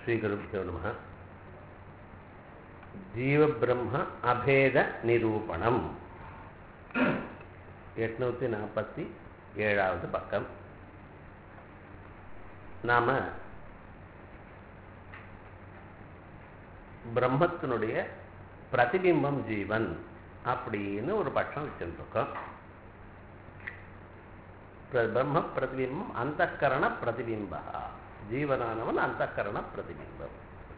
ஸ்ரீகுருப்போ நம ஜீவபிரம்ம அபேத நிரூபணம் எட்நூற்றி நாற்பத்தி ஏழாவது பக்கம் நாம் பிரம்மத்தினுடைய பிரதிபிம்பம் ஜீவன் அப்படின்னு ஒரு பட்சம் வச்சுருக்கோம் பிரம்ம பிரதிபிம்பம் அந்தக்கரண பிரதிபிம்பா ஜீவனானவன் அந்தக்கரண பிரதிபிம்பம்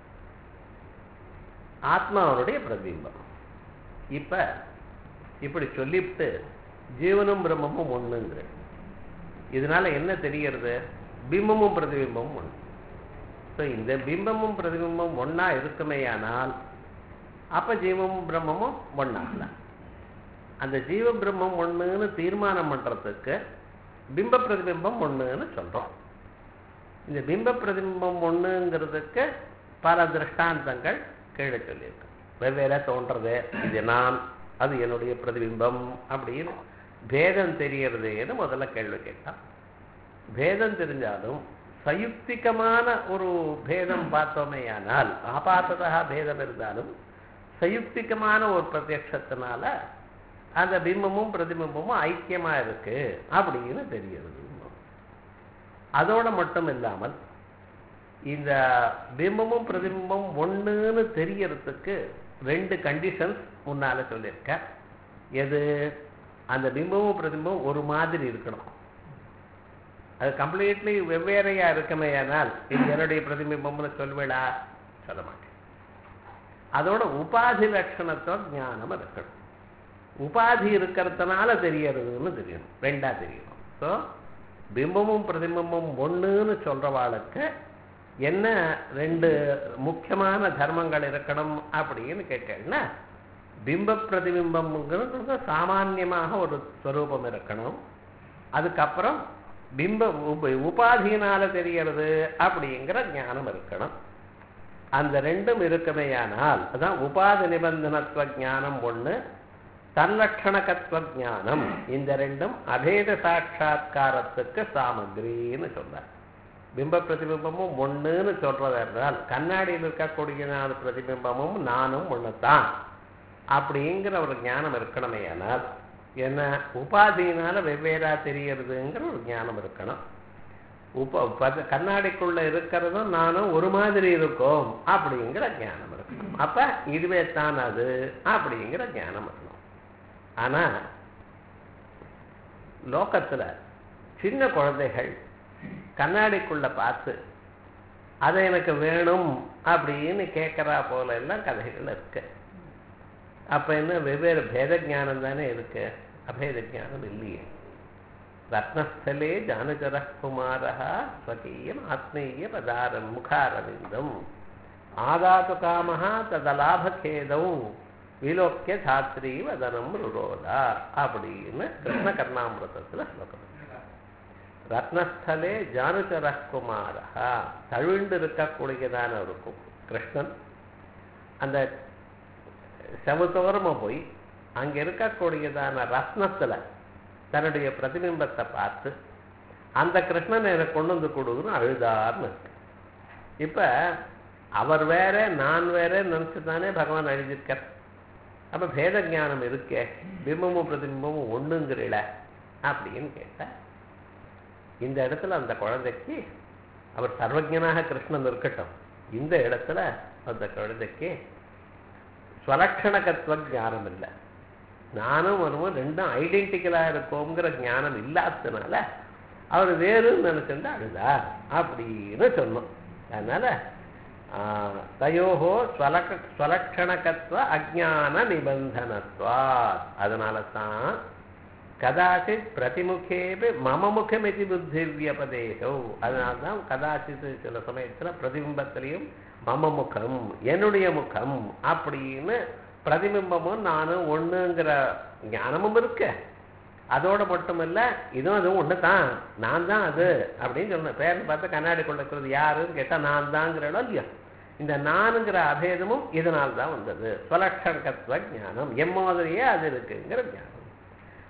ஆத்மாவனுடைய பிரதிபிம்பம் இப்ப இப்படி சொல்லிவிட்டு ஜீவனும் பிரம்மமும் ஒண்ணுங்கிற இதனால என்ன தெரியறது பிம்பமும் பிரதிபிம்பமும் ஒண்ணு ஸோ இந்த பிம்பமும் பிரதிபிம்பமும் ஒன்னா இருக்குமேயானால் அப்ப ஜீவமும் பிரம்மமும் ஒன்னாகல அந்த ஜீவ பிரம்மம் ஒண்ணுன்னு தீர்மானம் பண்றதுக்கு பிம்ப பிரதிபிம்பம் ஒண்ணுன்னு சொல்றோம் இந்த பிம்ப பிரதிபிம்பம் ஒண்ணுங்கிறதுக்கு பல திருஷ்டாந்தங்கள் கீழே சொல்லியிருக்கு வெவ்வேறு தோன்றது இது நான் அது என்னுடைய பிரதிபிம்பம் அப்படின்னு பேதம் தெரியறதுன்னு முதல்ல கேள்வி கேட்டான் பேதம் தெரிஞ்சாலும் சயுக்திகமான ஒரு பேதம் பார்த்தோமே ஆனால் ஆபாத்ததாக பேதம் இருந்தாலும் சயுக்திகமான ஒரு பிரத்யட்சத்தினால அந்த பிம்பமும் பிரதிபிம்பமும் ஐக்கியமா இருக்கு அப்படின்னு தெரிகிறது அதோட மட்டும் இல்லாமல் இந்த பிம்பமும் பிரதிபிம்பமும் ஒன்றுன்னு தெரியறதுக்கு ரெண்டு கண்டிஷன்ஸ் முன்னால சொல்லியிருக்க எது அந்த பிம்பமும் பிரதிபிம்பமும் ஒரு மாதிரி இருக்கணும் அது கம்ப்ளீட்லி வெவ்வேறையா இருக்குமே ஆனால் இது என்னுடைய பிரதிபிம்பம்னு சொல்வேடா சொல்ல மாட்டேன் அதோட உபாதி லட்சணத்தோட ஞானம் இருக்கணும் உபாதி இருக்கிறதுனால தெரியறதுன்னு தெரியணும் ரெண்டா தெரியணும் ஸோ பிம்பமும் பிரதிபிம்பமும் ஒன்றுன்னு சொல்றவாளுக்கு என்ன ரெண்டு முக்கியமான தர்மங்கள் இருக்கணும் அப்படின்னு கேட்டேன்னா பிம்ப பிரதிபிம்பம்ங்கிறது சாமான்யமாக ஒரு ஸ்வரூபம் இருக்கணும் அதுக்கப்புறம் பிம்ப உபாதியினால தெரியறது அப்படிங்கிற ஞானம் இருக்கணும் அந்த ரெண்டும் இருக்குமேயானால் அதான் உபாதி நிபந்தனத்துவ ஞானம் ஒண்ணு தன்லட்சணகத்துவ ஞானம் இந்த ரெண்டும் அபேத சாட்சா்காரத்துக்கு சாமகிரின்னு சொல்றார் பிம்ப பிரதிபிம்பமும் ஒண்ணுன்னு சொல்றதா இருந்தால் கண்ணாடியில் இருக்கக்கூடிய நாலு பிரதிபிம்பமும் நானும் ஒண்ணுதான் அப்படிங்கிற ஒரு ஞானம் இருக்கணுமே ஆனால் என்ன உபாதியினால வெவ்வேறா தெரியறதுங்கிற ஒரு ஞானம் இருக்கணும் உப கண்ணாடிக்குள்ள இருக்கிறதும் நானும் ஒரு மாதிரி இருக்கும் அப்படிங்கிற ஞானம் இருக்கணும் அப்ப இதுவே தான் அது அப்படிங்கிற ஞானம் இருக்கணும் ஆனா லோக்கத்துல சின்ன குழந்தைகள் கண்ணாடிக்குள்ள பார்த்து அதை எனக்கு வேணும் அப்படின்னு கேட்கறா போல எல்லாம் கதைகள் இருக்கு அப்ப என்ன வெவ்வேறு பேத ஜானம் தானே இருக்கு அபேத ஜானம் இல்லையே ரத்னஸ்தலே ஜானுஜர குமாரா ஸ்வகீயம் ஆத்மீய பதாரம் முகாரவிந்தம் ஆதாத்து காமஹா ததலாபகேதம் விலோக்கிய சாத்திரி வதனம் ருரோதா அப்படின்னு கிருஷ்ண கர்ணாமிரதத்துல ஸ்லோகம் ரத்னஸ்தலே ஜானுச்சர குமாரா தழுண்டு இருக்கக்கூடியதான ஒரு கிருஷ்ணன் அந்த செவத்தோரமா போய் அங்க இருக்கக்கூடியதான ரத்னத்துல தன்னுடைய பிரதிபிம்பத்தை பார்த்து அந்த கிருஷ்ணன் எனக்கு கொண்டு வந்து கொடுக்குன்னு அழுதார்னு இருக்கு இப்ப அவர் வேற நான் வேற நினைச்சு தானே பகவான் அழுதிருக்கார் அப்ப பேத ஜானம் இருக்கே பிம்பமும் பிரதிபிம்பமும் ஒண்ணுங்கிறீல அப்படின்னு கேட்ட இந்த இடத்துல அந்த குழந்தைக்கு அவர் சர்வஜனாக கிருஷ்ணன் இருக்கட்டும் இந்த இடத்துல அந்த குழந்தைக்கு ஸ்வலக்ஷணகத்துவ ஞானம் இல்லை நானும் வருவோம் ரெண்டும் ஐடென்டிக்கலா இருக்கோங்கிற ஞானம் இல்லாததுனால அவர் வேறுன்னு நினைச்சிருந்தா அழுதா அப்படின்னு சொன்னோம் அதனால தயோகோ ஸ்வலக ஸ்வலக்ஷணகத்துவ அஜான நிபந்தனத்வா அதனால தான் கதாச்சித் பிரதிமுகேபி மம முகமிதி புத்தி வியபதேசோ அதனால்தான் கதாச்சித் சில சமயத்துல பிரதிபிம்பத்திலையும் மம முகம் என்னுடைய முகம் அப்படின்னு பிரதிபிம்பமும் நானும் ஒண்ணுங்கிற ஞானமும் இருக்கு அதோட மட்டும் இல்ல இதுவும் அதுவும் ஒண்ணு தான் நான் தான் அது அப்படின்னு சொன்ன பேரன் பார்த்து கண்ணாடி கொண்டிருக்கிறது யாருன்னு கேட்டா நான் தாங்கிறோம் இல்லையா இந்த நானுங்கிற அபேதமும் இதனால் தான் வந்தது ஸ்வலக்ஷணகத்துவ ஞானம் எம்மாதிரியே அது இருக்குங்கிற ஞானம்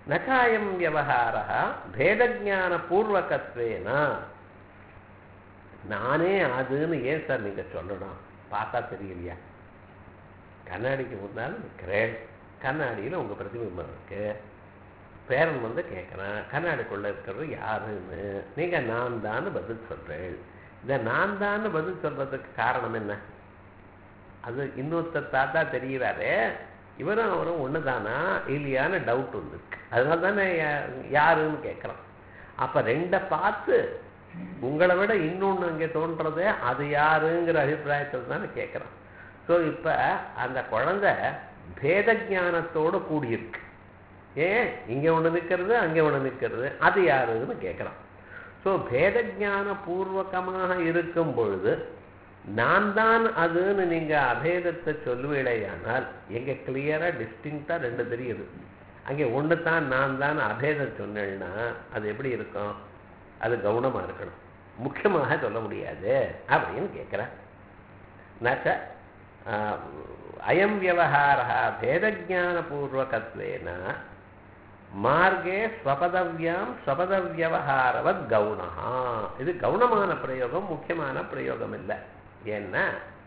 நகாயம் வியவகார பேதஜான பூர்வகத்வேன நானே அதுன்னு ஏன் சார் நீங்க சொல்லணும் பார்த்தா தெரியலையா கண்ணாடிக்கு முன்னால் நிற்கிறேன் கண்ணாடியில் உங்க பிரதிபிம்பம் இருக்கு பேரன் வந்து கேட்குறான் கண்ணாடிக்குள்ள இருக்கிறது யாருன்னு நீங்க நான் தான் பதில் சொல்றேன் இந்த நான் தான் பதில் சொல்றதுக்கு காரணம் என்ன அது இன்னொருத்தர் தாத்தா தெரிகிறாரே இவரும் அவரும் ஒன்று தானா இல்லையான்னு டவுட் வந்து அதனால தானே யா- யாருன்னு கேட்குறான் அப்போ ரெண்டை பார்த்து உங்களை விட இன்னொன்று இங்கே தோன்றதே அது யாருங்கிற அபிப்பிராயத்தில் தானே கேட்குறான் ஸோ இப்போ அந்த குழந்தை பேத ஞானத்தோடு கூடியிருக்கு ஏன் இங்கே ஒன்று நிற்கிறது அங்கே ஒன்று நிற்கிறது அது யாருன்னு கேட்குறான் ஸோ பேத ஞான பூர்வகமாக இருக்கும் பொழுது நான் தான் அதுன்னு நீங்க அபேதத்தை சொல்லுவீழையானால் எங்க கிளியரா டிஸ்டிங்டா ரெண்டு தெரியுது அங்கே ஒன்று தான் நான் தான் அபேதம் சொன்னேன்னா அது எப்படி இருக்கும் அது கவனமா இருக்கணும் முக்கியமாக சொல்ல முடியாது அப்படின்னு கேட்குறேன் நச்ச ஆஹ், அயம் வியவஹாரா பேதஜானபூர்வகத்வேன மார்க்கே ஸ்வபதவியாம் ஸ்வபதவியவஹாரவத் கவுனா இது கவுனமான பிரயோகம் முக்கியமான பிரயோகம் இல்லை ஏன்னா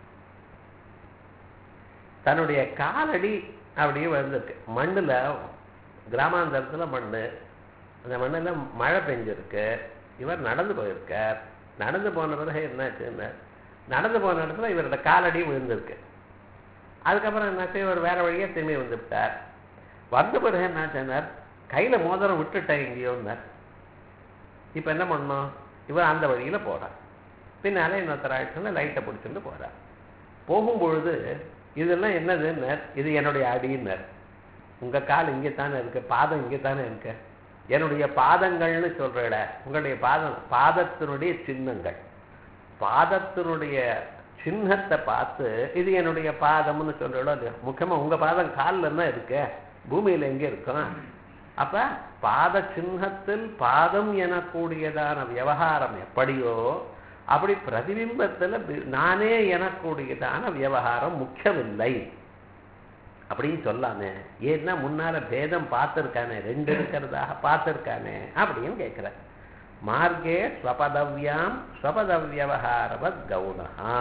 தன்னுடைய காலடி அப்படியே விழுந்திருக்கு மண்ணுல கிராமாந்தரத்துல மண்ணு அந்த மண்ணுல மழை பெஞ்சிருக்கு இவர் நடந்து போயிருக்கார் நடந்து போன பிறகு என்னாச்சுன்னு நடந்து போன இடத்துல இவரோட காலடி விழுந்திருக்கு அதுக்கப்புறம் என்னாச்சு இவர் வேற வழியா திரும்பி வந்து விட்டார் வந்த பிறகு என்னாச்சுன்னார் கையில மோதிரம் விட்டுட்டேன் எங்கேயோன்னார் இப்ப என்ன பண்ணோம் இவர் அந்த வழியில போறார் பின்னால இன்னொருத்தர் ஆயிடுச்சுன்னா லைட்டை பிடிச்சிட்டு போறார் போகும்பொழுது இதெல்லாம் என்னதுன்னர் இது என்னுடைய அடின்னர் உங்க கால் இங்கே தானே இருக்கு பாதம் இங்கே தானே இருக்கு என்னுடைய பாதங்கள்னு சொல்றேட உங்களுடைய பாதம் பாதத்தினுடைய சின்னங்கள் பாதத்தினுடைய சின்னத்தை பார்த்து இது என்னுடைய பாதம்னு சொல்றோம் இல்லையா முக்கியமா உங்க பாதம் காலில் என்ன இருக்கு பூமியில எங்க இருக்கும் அப்ப பாத சின்னத்தில் பாதம் எனக்கூடியதான விவகாரம் எப்படியோ அப்படி பிரதிபிம்பத்துல பி- நானே எனக்கூடியதான விவகாரம் முக்கியமில்லை அப்படின்னு சொல்லாமே ஏன்னா முன்னால பேதம் பார்த்துருக்கானே ரெண்டு இருக்கிறதாக பார்த்துருக்கானே அப்படின்னு கேட்குற மார்க்கே ஸ்வபதவ்யாம் ஸ்வபதவியவகாரவத் கவுனஹா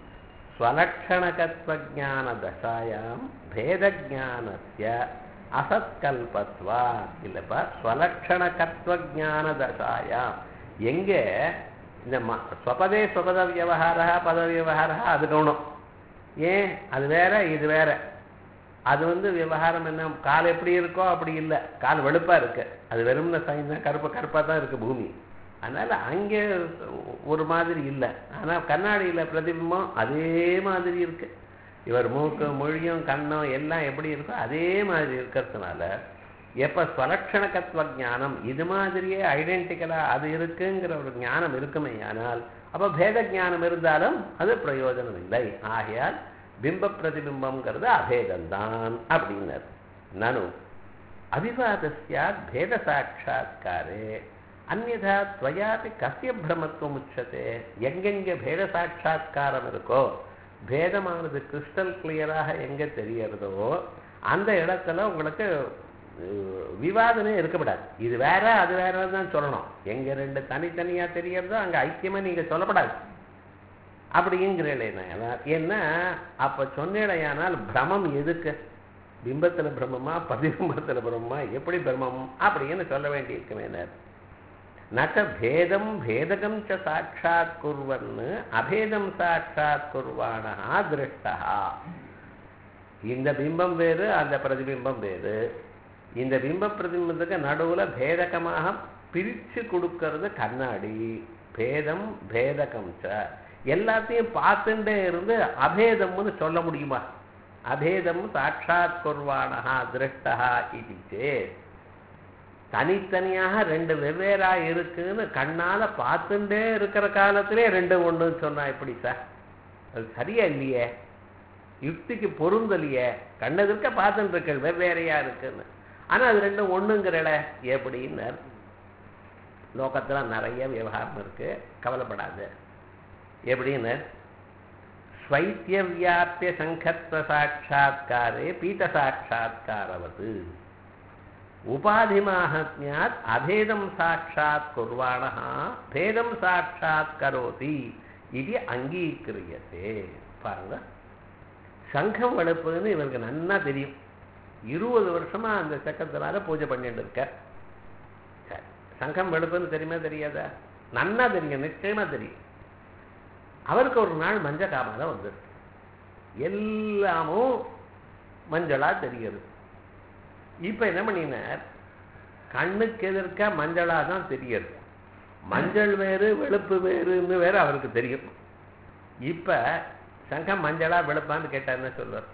ஸ்வலக்ஷணகத்வஜான தசாயாம் பேதஜானஸ்ய அசத்கல்பத்வா இல்லப்பா ஸ்வலக்ஷணகத்வஜான தசாயாம் எங்கே இந்த ம ஸ்வபதே ஸ்வபத வியவகாரா பத வியவகாரா அது கவுனம் ஏன் அது வேற இது வேற அது வந்து விவகாரம் என்ன கால் எப்படி இருக்கோ அப்படி இல்லை கால் வெளுப்பா இருக்கு அது வெறும்ன சைன் தான் கருப்பு கருப்பா தான் இருக்கு பூமி அதனால அங்கே ஒரு மாதிரி இல்லை ஆனா கண்ணாடியில பிரதிபிம்பம் அதே மாதிரி இருக்கு இவர் மூக்கு மொழியும் கண்ணும் எல்லாம் எப்படி இருக்கோ அதே மாதிரி இருக்கிறதுனால எப்ப ஸ்வலக்ஷணகத்துவ ஞானம் இது மாதிரியே ஐடென்டிக்கலா அது இருக்குங்கிற ஒரு ஞானம் இருக்குமே ஆனால் அப்ப பேத ஞானம் இருந்தாலும் அது பிரயோஜனம் இல்லை ஆகையால் பிம்ப பிரதிபிம்பம்ங்கிறது அபேதம்தான் அப்படின்னார் நனு அவிவாதஸ்யாத் பேத சாட்சா்காரே அந்நதா துவயாபி கசிய பிரமத்துவம் உச்சதே எங்கெங்க பேத சாட்சா்காரம் இருக்கோ பேதமானது கிறிஸ்டல் கிளியராக எங்க தெரியறதோ அந்த இடத்துல உங்களுக்கு அஹ், விவாதமே இருக்கப்படாது இது வேற அது வேற தான் சொல்லணும் எங்க ரெண்டு தனித்தனியா தெரியறதோ அங்க ஐக்கியமா நீங்க சொல்லப்படாது அப்படிங்கிறேன் ஏன்னா அப்ப சொன்னேடையானால் பிரமம் எதுக்கு பிம்பத்துல பிரம்மமா பதிபிம்பத்துல பிரம்மமா எப்படி பிரம்மம் அப்படின்னு சொல்ல வேண்டியிருக்குமே நச்ச பேதம் பேதகம் ச சாட்சாத் குர்வன்னு அபேதம் சாட்சாத் குர்வானா திருஷ்டா இந்த பிம்பம் வேறு அந்த பிரதிபிம்பம் வேறு இந்த பிம்ப பிரதிபிம்பத்துக்கு நடுவுல பேதகமாக பிரிச்சு கொடுக்கறது கண்ணாடி பேதம் பேதகம் ச எல்லாத்தையும் பார்த்துட்டே இருந்து அபேதம்னு சொல்ல முடியுமா அபேதம் சாட்சாத் குர்வானா திருஷ்டா இது சேத் தனித்தனியாக ரெண்டு வெவ்வேறா இருக்குன்னு கண்ணால பார்த்துட்டே இருக்கிற காலத்திலே ரெண்டு ஒண்ணுன்னு சொன்னா எப்படி சார் அது சரியா இல்லையே யுக்திக்கு பொருந்தலையே கண்ணெதிர்க்க பார்த்துட்டு இருக்க வெவ்வேறையா இருக்குன்னு ஆனா அது ரெண்டும் ஒண்ணுங்கிறல எப்படின்னு லோகத்துல நிறைய விவகாரம் இருக்கு கவலைப்படாது எப்படின்னு ஸ்வைத்திய வியாபிய சங்கத்வ சாட்சா்காரே பீத சாட்சா்காரவது உபாதிமாஹத்மியாத் அபேதம் சாட்சாத் குர்வாணः பேதம் சாட்சாத் கரோதி இது அங்கீகரியத்தே பாருங்க சங்கம் வளர்ப்பதுன்னு இவருக்கு நன்னா தெரியும் இருபது வருஷமா அந்த சக்கத்தினால பூஜை பண்ணிட்டு இருக்க சரி. சங்கம் வெளுப்புன்னு தெரியுமா தெரியாதா நன்னா தெரியும் நிச்சயமா தெரியும் அவருக்கு ஒரு நாள் மஞ்ச காமால வந்துருக்கு எல்லாமும் மஞ்சளா தெரியுது இப்ப என்ன பண்ணினார் கண்ணுக்கு எதிர்க்க மஞ்சளா தான் தெரியுது மஞ்சள் வேறு வெளுப்பு வேறுன்னு வேற அவருக்கு தெரியும் இப்ப சங்கம் மஞ்சளா வெளுப்பான்னு கேட்டா என்ன சொல்வார்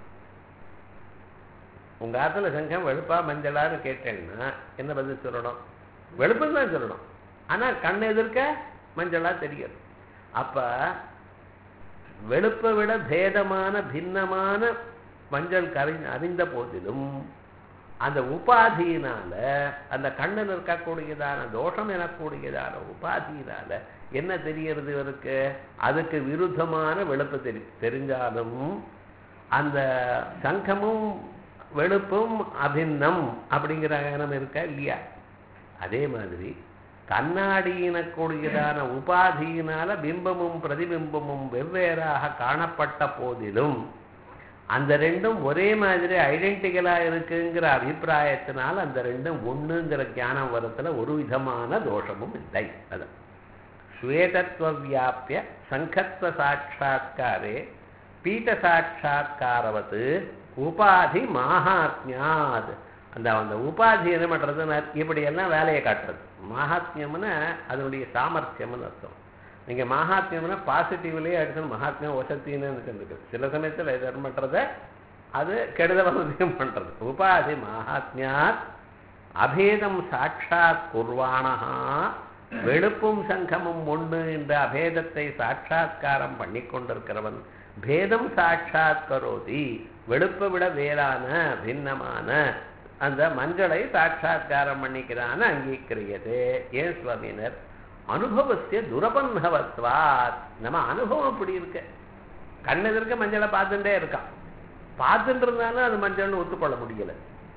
உங்க ஆத்துல சங்கம் வெளுப்பா மஞ்சளான்னு கேட்டேன்னா என்ன பதில் சொல்லணும் வெளுப்புன்னு தான் சொல்லணும் ஆனா கண் எதிர்க்க மஞ்சளா தெரியும் அப்ப வெளுப்பை விட பேதமான பின்னமான மஞ்சள் கரி அறிந்த போதிலும் அந்த உபாதியினால அந்த கண்ணில் இருக்கக்கூடியதான தோஷம் எனக்கூடியதான உபாதியினால என்ன தெரியறது இவருக்கு அதுக்கு விருத்தமான வெளுப்பு தெரி தெரிஞ்சாலும் அந்த சங்கமும் வெளுப்பும் அபின்னம் அப்படிங்கிற எண்ணம் இருக்கா இல்லையா அதே மாதிரி கண்ணாடியினக்கூடியதான உபாதியினால பிம்பமும் பிரதிபிம்பமும் வெவ்வேறாக காணப்பட்ட போதிலும் அந்த ரெண்டும் ஒரே மாதிரி ஐடென்டிக்கலா இருக்குங்கிற அபிப்பிராயத்தினால் அந்த ரெண்டும் ஒண்ணுங்கிற ஞானம் வரத்துல ஒரு விதமான தோஷமும் இல்லை அது ஸ்வேதத்துவ வியாபிய சங்கத்வ சாட்சா்காரே பீட்ட சாட்சா்காரவத்து உபாதி மாஹாத்மியாத் அந்த அந்த உபாதி என்ன பண்றதுன்னா இப்படி எல்லாம் வேலையை காட்டுறது மகாத்மியம்னா அதனுடைய சாமர்த்தியம்னு அர்த்தம் நீங்க மகாத்மியம்னா பாசிட்டிவ்லயே எடுக்கணும் மகாத்மியம் வசத்தின்னு இருக்கு சில சமயத்துல இது என்ன பண்றத அது கெடுதலையும் பண்றது உபாதி மகாத்மியாத் அபேதம் சாட்சாத் குர்வாணஹா வெளுப்பும் சங்கமும் ஒண்ணு என்ற அபேதத்தை சாட்சாத்காரம் பண்ணி கொண்டிருக்கிறவன் பேதம் சாட்சாத் கரோதி வெளுப்பை விட வேறான பின்னமான அந்த மஞ்சளை சாட்சாத்காரம் பண்ணிக்கிறான்னு அங்கீகரியது ஏன் சுவாமினர் அனுபவசிய துரபன்ஹவத்வாத் நம்ம அனுபவம் அப்படி இருக்கு கண்ணெதிர்க்க மஞ்சளை பார்த்துட்டே இருக்கான் பார்த்துட்டு இருந்தாலும் அது மஞ்சள்னு ஒத்துக்கொள்ள முடியல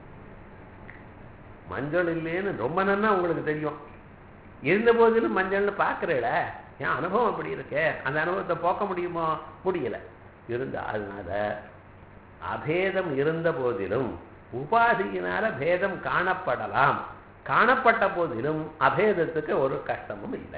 மஞ்சள் இல்லைன்னு ரொம்ப நன்னா உங்களுக்கு தெரியும் இருந்த போதிலும் மஞ்சள்னு பார்க்கறேல என் அனுபவம் அப்படி இருக்கு அந்த அனுபவத்தை போக்க முடியுமோ முடியல இருந்த அதனால அபேதம் இருந்த போதிலும் உபாதியினால பேதம் காணப்படலாம் காணப்பட்ட போதிலும் அபேதத்துக்கு ஒரு கஷ்டமும் இல்லை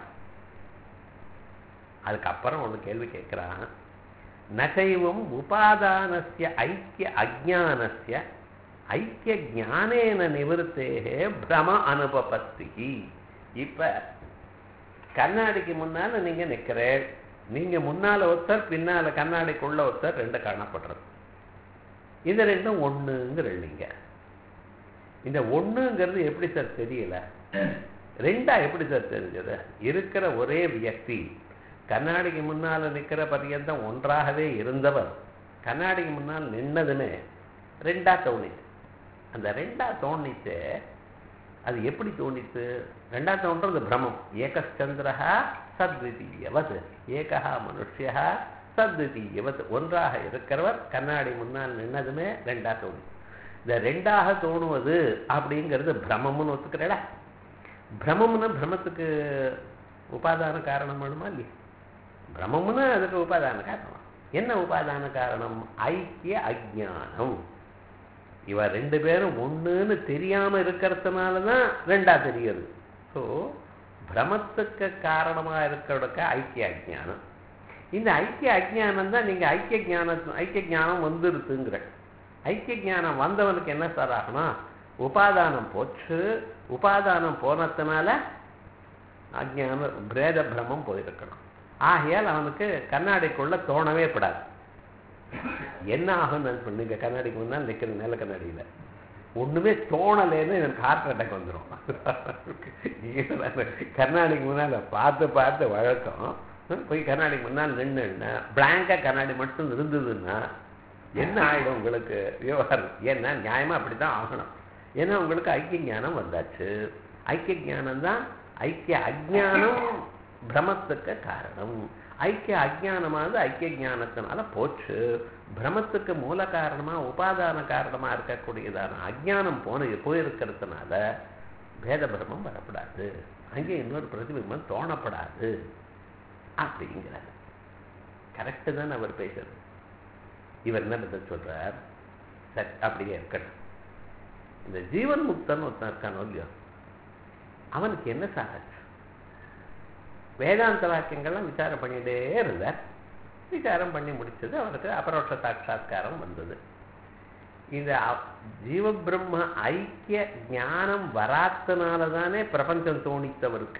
அதுக்கப்புறம் ஒண்ணு கேள்வி கேட்கிறான் நகைவும் உபாதானஸ்ய ஐக்கிய அஜானஸ்ய ஐக்கிய ஞானேன நிவர்த்தேகே பிரம அனுபபத்தி இப்ப கண்ணாடிக்கு முன்னால நீங்க நிக்கிறேன் நீங்க முன்னால ஒருத்தர் பின்னால கண்ணாடிக்குள்ள ஒருத்தர் ரெண்டு காணப்படுறது இந்த ரெண்டும் ஒண்ணுங்கிறீங்க இந்த ஒண்ணுங்கிறது எப்படி சார் தெரியல ரெண்டா எப்படி சார் தெரிஞ்சது இருக்கிற ஒரே வியக்தி கண்ணாடிக்கு முன்னால நிக்கிற பரியந்தம் ஒன்றாகவே இருந்தவர் கண்ணாடிக்கு முன்னால் நின்னதுன்னு ரெண்டா தோணிச்சு அந்த ரெண்டா தோணிச்சு அது எப்படி தோணித்து ரெண்டா தோன்றது பிரமம் ஏகச்சந்திரா சத்விதீயவத் ஏகா மனுஷியா சத்விதீயவத் ஒன்றாக இருக்கிறவர் கண்ணாடி முன்னால் நின்னதுமே ரெண்டா தோணி இந்த ரெண்டாக தோணுவது அப்படிங்கிறது பிரமம்னு ஒத்துக்கிறேடா பிரமம்னு பிரமத்துக்கு உபாதான காரணம் வேணுமா இல்லையா பிரமம்னு அதுக்கு உபாதான காரணம் என்ன உபாதான காரணம் ஐக்கிய அஜானம் இவ ரெண்டு பேரும் ஒண்ணுன்னு தெரியாம இருக்கிறதுனால தான் ரெண்டா தெரியுது ஸோ பிரமத்துக்கு காரணமா இருக்கிறதுக்கு ஐக்கிய அஜானம் இந்த ஐக்கிய அஜானம் தான் நீங்க ஐக்கிய ஞான ஐக்கிய ஞானம் வந்துருதுங்கிற ஐக்கிய ஞானம் வந்தவனுக்கு என்ன சார் ஆகணும் உபாதானம் போச்சு உபாதானம் போனதுனால அஜான பிரேத பிரமம் போயிருக்கணும் ஆகையால் அவனுக்கு கண்ணாடிக்குள்ள தோணவே படாது என்ன ஆகும் நீங்க கண்ணாடிக்கு முன்னால் நிக்கிற நில கண்ணாடியில ஒண்ணுமே தோணலைன்னு எனக்கு ஹார்ட் அட்டாக் வந்துடும் கண்ணாடிக்கு முன்னால பார்த்து பார்த்து வழக்கம் போய் கண்ணாடிக்கு முன்னால் நின்றுன்னா பிளாங்கா கண்ணாடி மட்டும் இருந்ததுன்னா என்ன ஆயிடும் உங்களுக்கு விவகாரம் ஏன்னா நியாயமா அப்படித்தான் ஆகணும் ஏன்னா உங்களுக்கு ஐக்கிய ஞானம் வந்தாச்சு ஐக்கிய ஞானம் தான் ஐக்கிய அஜானம் பிரமத்துக்கு காரணம் ஐக்கிய அஜானமானது ஐக்கிய ஞானத்தினால போச்சு பிரமத்துக்கு மூல காரணமா உபாதான காரணமா இருக்கக்கூடியதான அஜானம் போன போயிருக்கிறதுனால பேத பிரமம் வரப்படாது அங்கே இன்னொரு பிரதிபிம்பம் தோணப்படாது அப்படிங்கிறார் கரெக்டு தான் அவர் பேசுறது இவர் என்ன பதில் சொல்றார் சரி அப்படியே இருக்கட்டும் இந்த ஜீவன் முக்தன் ஒருத்தன் இருக்கானோ இல்லையோ அவனுக்கு என்ன சாராச்சு வேதாந்த வாக்கியங்கள்லாம் விசாரம் பண்ணிட்டே இருந்தார் விசாரம் பண்ணி முடிச்சது அவருக்கு அபரோட்ச சாட்சா்காரம் வந்தது இந்த அ- ஜீவபிரம்ம ஐக்கிய ஞானம் வராத்தனால தானே பிரபஞ்சம் தோணித்தவருக்கு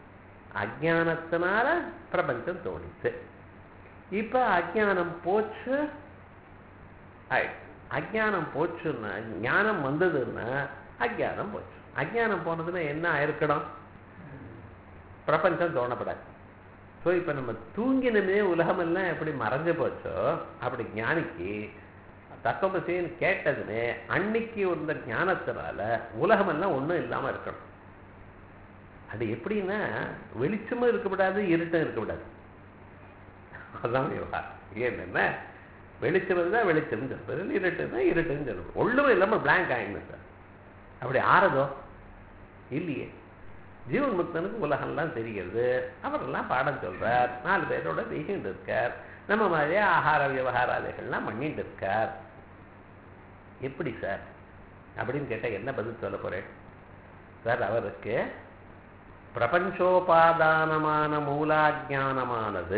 அஜானத்தினால பிரபஞ்சம் தோணித்து இப்ப அஜானம் போச்சு ஆயிடுச்சு அஜானம் போச்சுன்னா ஞானம் வந்ததுன்னா அஜானம் போச்சு அஜானம் போனதுன்னா என்ன ஆயிருக்கணும் பிரபஞ்சம் தோணப்படாது ஸோ இப்போ நம்ம தூங்கினமே உலகமெல்லாம் எப்படி மறைஞ்சு போச்சோ அப்படி ஞானிக்கு தத்துவமசின்னு கேட்டதுமே அன்னைக்கு இருந்த ஞானத்தினால உலகமெல்லாம் ஒன்றும் இல்லாமல் இருக்கணும் அது எப்படின்னா வெளிச்சமும் இருக்கக்கூடாது இருட்டும் இருக்கக்கூடாது அதான் விவகாரம் ஏன்னா வெளிச்சம் இருந்தால் வெளிச்சம் சொல்றது இருட்டுன்னா இருட்டுன்னு சொல்றது ஒன்றுமே இல்லாமல் பிளாங்க் ஆயிடணும் சார் அப்படி ஆறதோ இல்லையே ஜீவன் முக்தனுக்கு உலகம்லாம் தெரிகிறது அவரெல்லாம் பாடம் சொல்றார் நாலு பேரோட பேசிட்டு இருக்கார் நம்ம மாதிரியே ஆகார விவகாராதிகள்லாம் பண்ணிட்டு இருக்கார் எப்படி சார் அப்படின்னு கேட்டால் என்ன பதில் சொல்ல போறேன் சார் அவருக்கு பிரபஞ்சோபாதானமான மூலாஜானமானது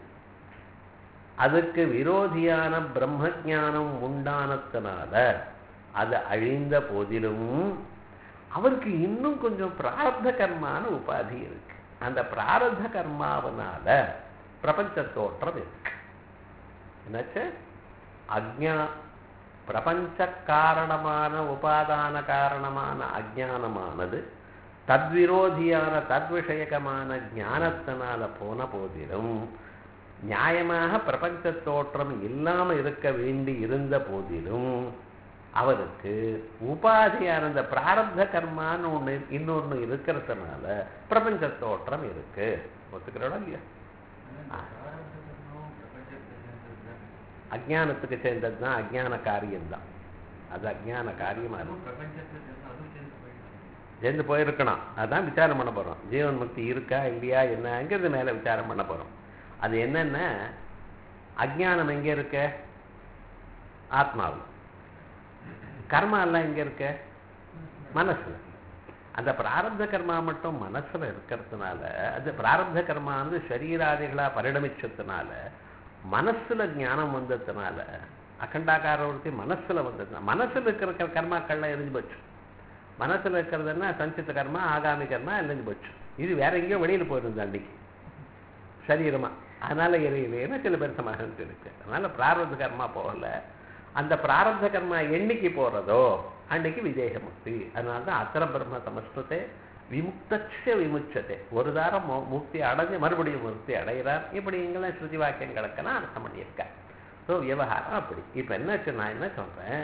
அதுக்கு விரோதியான பிரம்ம ஞானம் உண்டானத்தினால அது அழிந்த போதிலும் அவருக்கு இன்னும் கொஞ்சம் பிராரப்த கர்மான உபாதி இருக்கு அந்த பிராரப்த கர்மாவனால பிரபஞ்ச தோற்றம் இருக்கு என்னாச்சு அஜ்ஞா பிரபஞ்ச காரணமான உபாதான காரணமான அஜானமானது தத்விரோதியான தத்விஷயகமான ஞானத்தினால போன போதிலும் நியாயமாக பிரபஞ்ச தோற்றம் இல்லாம இருக்க வேண்டி இருந்த போதிலும் அவருக்கு உபாதியான அந்த பிராரப்த கர்மான்னு ஒண்ணு இன்னொன்னு இருக்கிறதுனால பிரபஞ்ச தோற்றம் இருக்கு ஒத்துக்கிறோட இல்லையா ஆ. அஜானத்துக்கு சேர்ந்தது தான் அஜான காரியம்தான் அது அஜான காரியமா இருக்கு சேர்ந்து போயிருக்கணும் அதான் விசாரம் பண்ண போறோம் ஜீவன் முக்தி இருக்கா இல்லையா என்னங்கிறது மேல விசாரம் பண்ண போறோம் அது என்னன்னா அஜ்ஞானம் எங்க இருக்கு ஆத்மாவில் கர்மா எல்லாம் எங்க இருக்கு மனசுல அந்த பிராரப்த கர்மா மட்டும் மனசுல இருக்கிறதுனால அது பிராரப்த கர்மா வந்து சரீராதிகளா பரிணமிச்சதுனால மனசுல ஞானம் வந்ததுனால அகண்டாகார ஒருத்தி மனசுல வந்ததுனால மனசுல இருக்கிற கர்மாக்கள்லாம் எரிஞ்சு போச்சு மனசுல இருக்கிறதுன்னா சஞ்சித்த கர்மா ஆகாமி கர்மா எரிஞ்சு போச்சு இது வேற எங்கேயோ வெளியில போயிருந்தது அன்னைக்கு சரீரமா அதனால எரியலைன்னு சில பேர் சமாதானம் இருக்கு அதனால பிராரப்த கர்மா போகல அந்த பிராரப்த கர்மா என்னைக்கு போறதோ அன்னைக்கு விதேக முக்தி அதனால தான் அத்தர பிரம்ம சமஸ்கிருதே விமுக்தச்ச விமுச்சதே ஒரு தாரம் மு- முக்தி அடைஞ்சு மறுபடியும் முக்தி அடைகிறார் இப்படி இங்கெல்லாம் ஸ்ருதி வாக்கியங்களுக்கெல்லாம் அர்த்தம் பண்ணியிருக்கார் ஸோ விவகாரம் அப்படி இப்போ என்னாச்சு நான் என்ன சொல்றேன்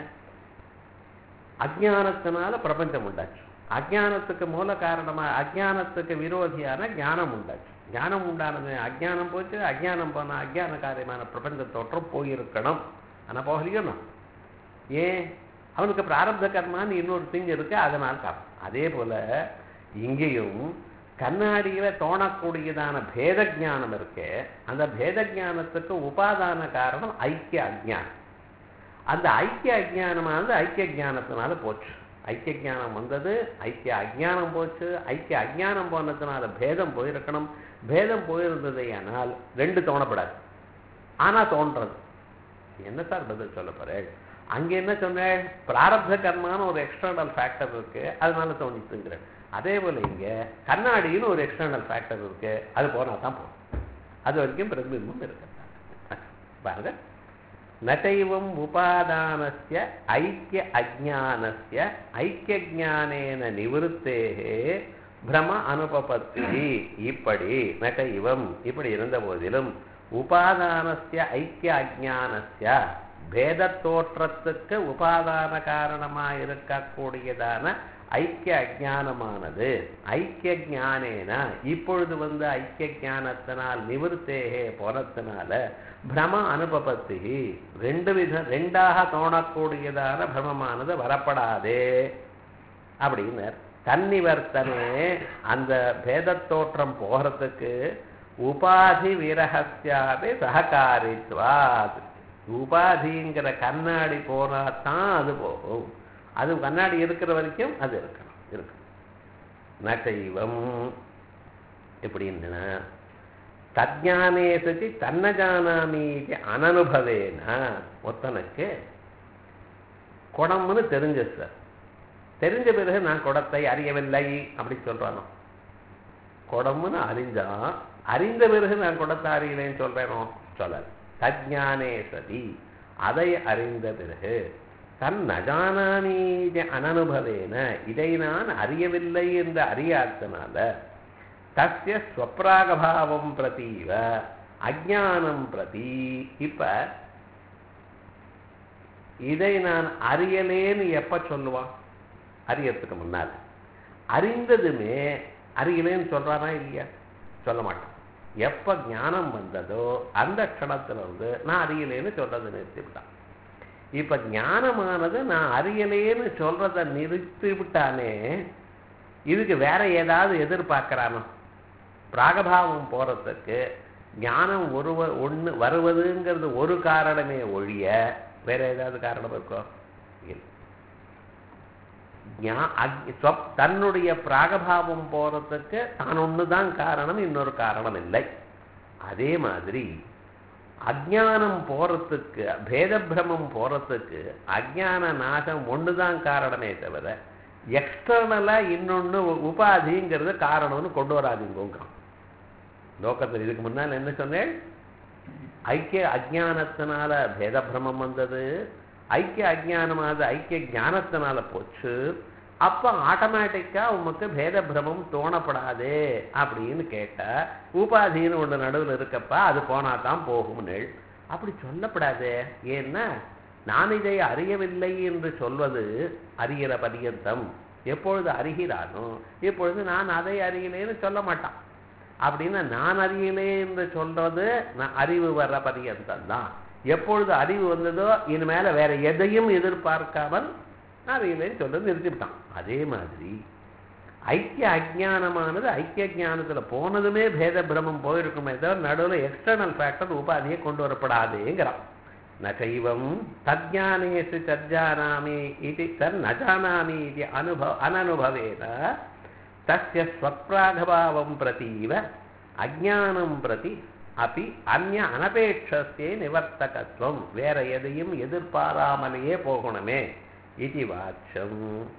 அஜ்ஞானத்தினால பிரபஞ்சம் உண்டாச்சு அஜ்ஞானத்துக்கு மூல காரணமா அஜ்ஞானத்துக்கு விரோதியான ஞானம் உண்டாச்சு ஞானம் உண்டானது அஜ்ஞானம் போச்சு அஜ்ஞானம் போன அஜ்ஞான காரியமான பிரபஞ்ச தோற்றம் போயிருக்கணும் ஆனா போகலையோண்ணா ஏன் அவனுக்கு பிராரப்த கர்மான்னு இன்னொரு திங் இருக்கு அதனால காரணம் அதே போல இங்கேயும் கண்ணாடியில தோணக்கூடியதான பேத ஞானம் இருக்கு அந்த பேத ஞானத்துக்கு உபாதான காரணம் ஐக்கிய அஜ்ஞானம் அந்த ஐக்கிய அஜ்ஞானமானது ஐக்கிய ஞானத்தினால போச்சு ஐக்கிய ஞானம் வந்தது ஐக்கிய அஜ்ஞானம் போச்சு ஐக்கிய அஜ்ஞானம் போனதுனால பேதம் போயிருக்கணும் பேதம் போயிருந்ததே ஆனால் ரெண்டு தோணப்படாது ஆனா தோன்றது என்ன சார் பதில் சொல்ல போறேன் அங்க என்ன சொன்னேன் பிராரப்த கர்மான்னு ஒரு எக்ஸ்டர்னல் ஃபேக்டர் இருக்கு அதனால தோணித்துங்கிறேன் அதே போல இங்க கண்ணாடின்னு ஒரு எக்ஸ்டர்னல் ஃபேக்டர் இருக்கு அது போனா தான் போகும் அது வரைக்கும் பிரதிபிம்பம் இருக்கு பாருங்க நைவம் உபாதானஸ்ய ஐக்கிய அஜானஸ்ய ஐக்கிய ஜானேன நிவருத்தேகே பிரம அனுபபத்தி இப்படி நைவம் இப்படி இருந்த போதிலும் உபாதானஸ்ய ஐக்கிய அஜானஸ்ய பேத தோற்றத்துக்கு உபாதான காரணமா இருக்கக்கூடியதான ஐக்கிய அஜானமானது ஐக்கிய ஞானேன இப்பொழுது வந்து ஐக்கிய ஞானத்தினால் நிவர்த்தேகே போனத்தினால பிரம அனுபபத்தி ரெண்டு வித ரெண்டாக தோணக்கூடியதான பிரமமானது வரப்படாதே அப்படின்னார் தன்னிவர்த்தனே அந்த பேத தோற்றம் போகிறதுக்கு உபாதி விரகஸ்யாபி சககாரித்வாத் உபாதிங்கிற கண்ணாடி போனா தான் அது போகும் அது கண்ணாடி இருக்கிற வரைக்கும் அது இருக்கணும் இருக்கும் நச்சைவம் எப்படின்னா தஜானே சதி தன்ன ஜானாமி இது அனனுபவேன ஒருத்தனுக்கு குடம்னு தெரிஞ்சு சார் தெரிஞ்ச பிறகு நான் குடத்தை அறியவில்லை அப்படி சொல்றானோ குடம்னு அறிஞ்சான் அறிந்த பிறகு நான் குடத்தை அறியலைன்னு சொல்றேனோ சொல்லல தஜானே சதி அதை அறிந்த பிறகு தன் நஜானாமி இது அனனுபவேன இதை நான் அறியவில்லை என்று அறியாதனால தஸ்ய ஸ்வப்ராகபாவம் பிரதீவ அஜானம் பிரதி இப்ப இதை நான் அறியலேன்னு எப்ப சொல்லுவான் அறியறதுக்கு முன்னால் அறிந்ததுமே அறியலேன்னு சொல்றானா இல்லையா சொல்ல மாட்டான் எப்ப ஞானம் வந்ததோ அந்த க்ஷணத்துல வந்து நான் அறியலேன்னு சொல்றதை நிறுத்திவிட்டான் இப்ப ஞானமானது நான் அறியலேன்னு சொல்றதை நிறுத்தி விட்டானே இதுக்கு வேற ஏதாவது எதிர்பார்க்கறானோ பிராகபாவம் போறதுக்கு ஞானம் ஒருவ ஒண்ணு வருவதுங்கிறது ஒரு காரணமே ஒழிய வேற ஏதாவது காரணம் இருக்கோ இல்லை ஞா- அக்- ஸ்வப்- தன்னுடைய பிராகபாவம் போறதுக்கு தான் ஒண்ணுதான் காரணம் இன்னொரு காரணம் இல்லை அதே மாதிரி அஜானம் போறதுக்கு பேத பிரமம் போறதுக்கு அஜான நாசம் ஒண்ணுதான் காரணமே தவிர எக்ஸ்டர்னலா இன்னொன்னு உபாதிங்கிறது காரணம்னு கொண்டு வராதீங்கிறான் லோகத்தில் இதுக்கு முன்னால் என்ன சொன்னேன் ஐக்கிய அஜானத்தினால பேத பிரமம் வந்தது ஐக்கிய அஜானமானது ஐக்கிய ஞானத்தினால போச்சு அப்ப ஆட்டோமேட்டிக்கா உமக்கு பேத பிரமம் தோணப்படாதே அப்படின்னு கேட்டா உபாதின்னு ஒண்ணு நடுவில் இருக்கப்பா அது போனா தான் போகும்னு அப்படி சொல்லப்படாதே ஏன்னா நான் இதை அறியவில்லை என்று சொல்வது அறிகிற பரியந்தம் எப்பொழுது அறிகிறானோ இப்பொழுது நான் அதை அறியலேன்னு சொல்ல மாட்டான் அப்படின்னா நான் அறியலே என்று சொல்றது நான் அறிவு வர்ற பரியந்தம் தான் எப்பொழுது அறிவு வந்ததோ இனிமேல வேற எதையும் எதிர்பார்க்காமல் நான் அறியலேன்னு சொல்றது நிறுத்திவிட்டான் அதே மாதிரி ஐக்கிய அஜானமானது ஐக்கிய ஞானத்துல போனதுமே பேத பிரமம் போயிருக்குமே தவிர நடுவில் எக்ஸ்டர்னல் ஃபேக்டர் உபாதியை கொண்டு வரப்படாதேங்கிறான் நைவம் தஜானேசு தஜானாமி இது தன் நஜானாமி இது அனுபவ அனனுபவேன தஸ்ய ஸ்வப்ராகபாவம் பிரதீவ அஜானம் பிரதி அப்படி அந்நிய அனபேட்சஸ்தே நிவர்த்தகத்துவம் வேற எதையும் எதிர்பாராமலேயே போகணுமே இது வாச்சம்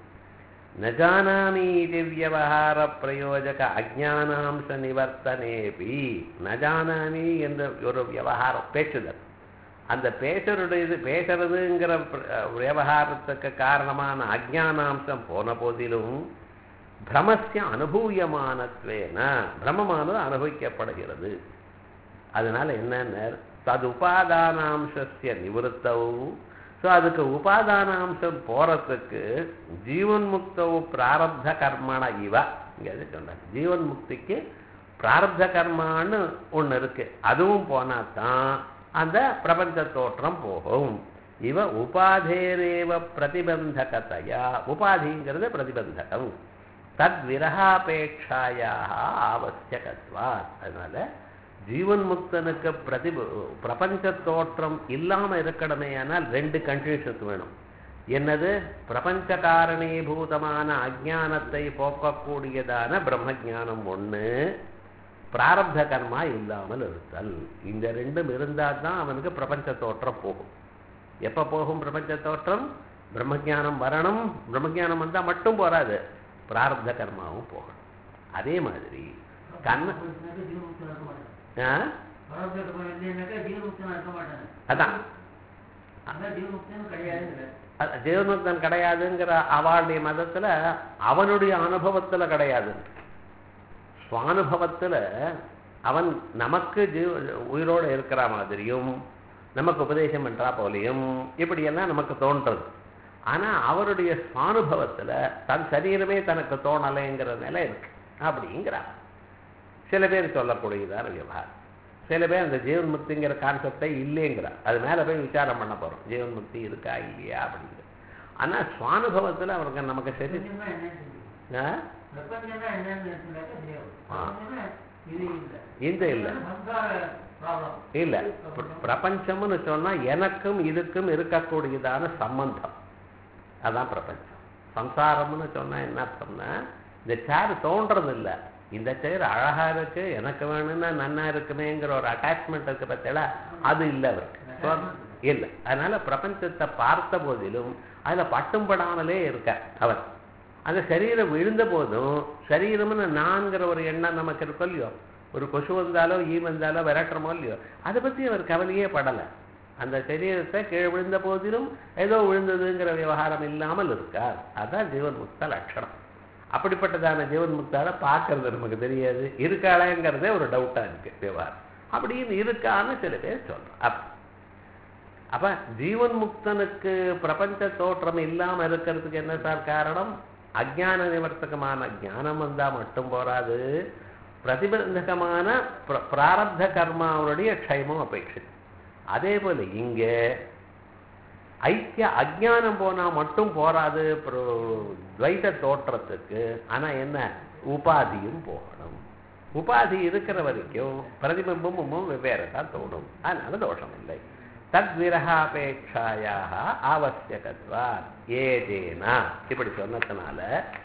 ந ஜானாமி இது வியவகார பிரயோஜக அஜானாம்ச நிவர்த்தனேபி ந ஜானாமி என்ற ஒரு வியவகாரம் பேச்சுதல் அந்த பேசுறது பேசுறதுங்கிற பிர- விவகாரத்துக்கு காரணமான அஜானாம்சம் போன போதிலும் பிரமஸ்ய அனுபூயமானத்வேன பிரமமானது அனுபவிக்கப்படுகிறது அதனால என்னன்னா தது உபாதானாம்சஸ்ய நிவத்தவு ஸோ அதுக்கு உபாதானாம்சம் போறதுக்கு ஜீவன் முக்தவு பிராரப்த கர்மண இவ இங்க அது சொல்றாங்க ஜீவன் முக்திக்கு பிராரப்த கர்மான்னு ஒண்ணு இருக்கு அதுவும் போனா தான் அந்த பிரபஞ்ச தோற்றம் போகும் இவ உபாதேரேவ பிரதிபந்தகத்தையா உபாதிங்கிறது பிரதிபந்தகம் தத் விரகாபேட்சாயாக ஆவசியகத்வா அதனால ஜீவன் முக்தனுக்கு பிரதி பிரபஞ்ச தோற்றம் இல்லாம இருக்கணுமே ஆனால் ரெண்டு கண்டிஷன்ஸ் வேணும் என்னது பிரபஞ்ச காரணீபூதமான அஜானத்தை போக்கக்கூடியதான பிரம்மஜானம் ஒண்ணு பிராரப்த கர்மா இல்லாமல் இருத்தல் இந்த ரெண்டும் இருந்தால் தான் அவனுக்கு பிரபஞ்ச தோற்றம் போகும் எப்ப போகும் பிரபஞ்ச தோற்றம் பிரம்மஜானம் வரணும் பிரம்மஜானம் வந்தா மட்டும் போராது பிராரப்த கர்மாவும் போகணும் அதே மாதிரி கண்ண ஆ? அதான் அது ஜீவன்முக்தன் கிடையாதுங்கிற அவளுடைய மதத்துல அவனுடைய அனுபவத்துல கிடையாது சுவானுபவத்துல அவன் நமக்கு ஜீவ உயிரோடு இருக்கிற மாதிரியும் நமக்கு உபதேசம் பண்றா போலையும் இப்படியெல்லாம் நமக்கு தோன்றது ஆனா அவருடைய சுவானுபவத்துல தன் சரீரமே தனக்கு தோணலைங்கிற நிலை இருக்கு அப்படிங்கிறார் சில பேர் சொல்லக்கூடியதான விவகாரம் சில பேர் அந்த ஜீவன் முக்திங்கிற கான்செப்டே இல்லைங்கிறார் அது மேல போய் விசாரம் பண்ண போறோம் ஜீவன் முக்தி இருக்கா இல்லையா அப்படிங்கிறது ஆனா சுவானுபவத்துல அவருக்கு நமக்கு சரி ஆ? ஆ. இது இல்லை இந்த இல்ல சம்சார ப்ராப்ளம் இல்ல பிர- பிரபஞ்சம்னு சொன்னா எனக்கும் இதுக்கும் இருக்கக்கூடியதான சம்பந்தம் அதான் பிரபஞ்சம் சம்சாரம்னு சொன்னா என்ன அர்த்தம்னா இந்த சேர் தோன்றது இல்ல இந்த சேர் அழகா இருக்கு எனக்கு வேணும்னா நன்னா இருக்குமேங்கிற ஒரு அட்டாச்மெண்ட் இருக்கு பார்த்தீங்களா அது இல்ல அவருக்கு So, இல்ல அதனால பிரபஞ்சத்தை பார்த்த போதிலும் அதுல பட்டும் படாமலே இருக்க அவர் அந்த சரீரம் விழுந்த போதும் சரீரம்னு நான்கிற ஒரு எண்ணம் நமக்கு இருக்கும் இல்லையோ ஒரு கொசு வந்தாலோ ஈ வந்தாலோ விரட்டுறமோ இல்லையோ அதை பத்தி அவர் கவலையே படலை அந்த சரீரத்தை கீழே விழுந்த போதிலும் ஏதோ விழுந்ததுங்கிற விவகாரம் இல்லாமல் இருக்கார் அதான் ஜீவன் முக்த லட்சணம் அப்படிப்பட்டதான ஜீவன் முக்தால பார்க்கறது நமக்கு தெரியாது இருக்காளேங்கிறதே ஒரு டவுட்டா இருக்கு விவகாரம் அப்படின்னு இருக்கான்னு சில பேர் சொல்றோம் அப்ப அப்ப ஜீவன் முக்தனுக்கு பிரபஞ்ச தோற்றம் இல்லாம இருக்கிறதுக்கு என்ன சார் காரணம் அஜ்ஞான நிவர்த்தகமான ஞானம் வந்தா மட்டும் போராது பிரதிபந்தகமான பிர- பிராரப்த கர்மாவுடைய க்ஷயமும் அபேட்சை அதே போல இங்க ஐக்கிய அஜ்ஞானம் போனா மட்டும் போராது பிர- துவைத தோற்றத்துக்கு ஆனா என்ன உபாதியும் போகணும் உபாதி இருக்கிற வரைக்கும் பிரதிபிம்பமும் வெவ்வேறு தான் தோணும் அதனால தோஷம் இல்லை தத்விரகாபேட்சாயாக ஆவசியகத்வா ஏதேனா இப்படி சொன்னதுனால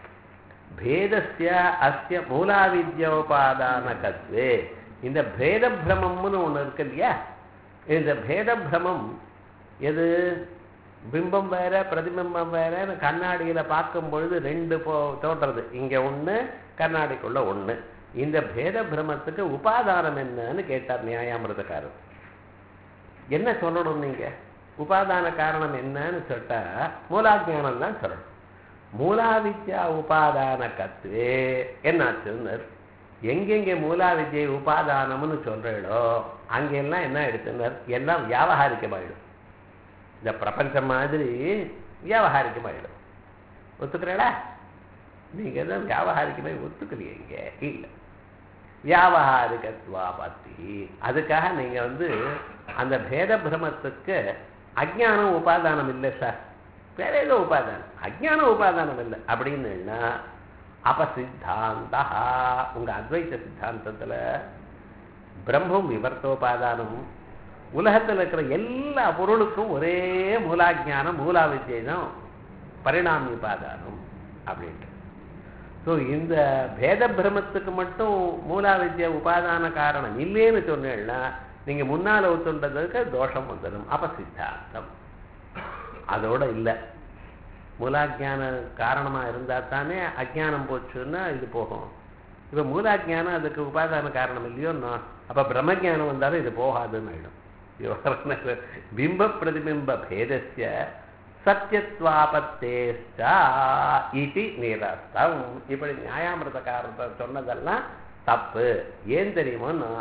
பேதஸ்ய அஸ்ய மூலாவித்யோபாதானகத்வே இந்த பேத பிரமம்னு ஒண்ணு இருக்கு இல்லையா இந்த பேத பிரமம் எது பிம்பம் வேற பிரதிபிம்பம் வேறன்னு கண்ணாடியில பார்க்கும் பொழுது ரெண்டு போ தோன்றது இங்க ஒண்ணு கண்ணாடிக்குள்ள ஒண்ணு இந்த பேத பிரமத்துக்கு உபாதானம் என்னன்னு கேட்டார் நியாயாமிரதக்காரர் என்ன சொல்லணும் நீங்க உபாதான காரணம் என்னன்னு சொல்லிட்டா மூலாஜானம் தான் சொல்லணும் மூலாவித்யா உபாதான கத்துவே என்னாச்சுன்னு எங்கெங்க மூலாவித்யை உபாதானம்னு சொல்றீங்களோ அங்கெல்லாம் என்ன எடுத்துனர் எல்லாம் வியாபகாரிக்கமாயிடும் இந்த பிரபஞ்சம் மாதிரி வியாபகாரிக்கமாயிடும் ஒத்துக்கிறீங்களா நீங்க தான் வியாபகாரிக்கமே ஒத்துக்கலையே இங்க இல்லை வியாபகாரிகத்வா பத்தி அதுக்காக நீங்க வந்து அந்த பேத பிரமத்துக்கு அஜ்ஞானம் உபாதானம் இல்லை சார் வேற ஏதோ உபாதானம் அஜ்ஞானம் உபாதானம் இல்லை அப்படின்னுன்னா அப்ப சித்தாந்தா உங்க அத்வைத சித்தாந்தத்துல பிரம்மம் விவர்த்தோபாதானம் உலகத்துல இருக்கிற எல்லா பொருளுக்கும் ஒரே மூலாஜானம் மூலாவித்யை தான் பரிணாமி உபாதானம் அப்படின்ட்டு ஸோ இந்த பேத பிரமத்துக்கு மட்டும் மூலாவித்யா உபாதான காரணம் இல்லைன்னு சொன்னேன்னா நீங்க முன்னால ஒத்துண்டதுக்கு தோஷம் வந்துடும் அப்ப சித்தாந்தம் அதோட இல்லை மூலாஜான காரணமா இருந்தா தானே அஜ்ஞானம் போச்சுன்னா இது போகும் இப்ப மூலாஜானம் அதுக்கு உபாதான காரணம் இல்லையோன்னா அப்ப பிரம்மஜானம் வந்தாலும் இது போகாதுன்னு ஆயிடும் விவகாரம் என்ன? பிம்ப பிரதிபிம்ப பேதஸ்ய சத்தியத்வாபத்தேஷ்டா இதி நிரஸ்தம் இப்படி நியாயாமிரதக்காரத்தை சொன்னதெல்லாம் தப்பு ஏன் தெரியுமோன்னா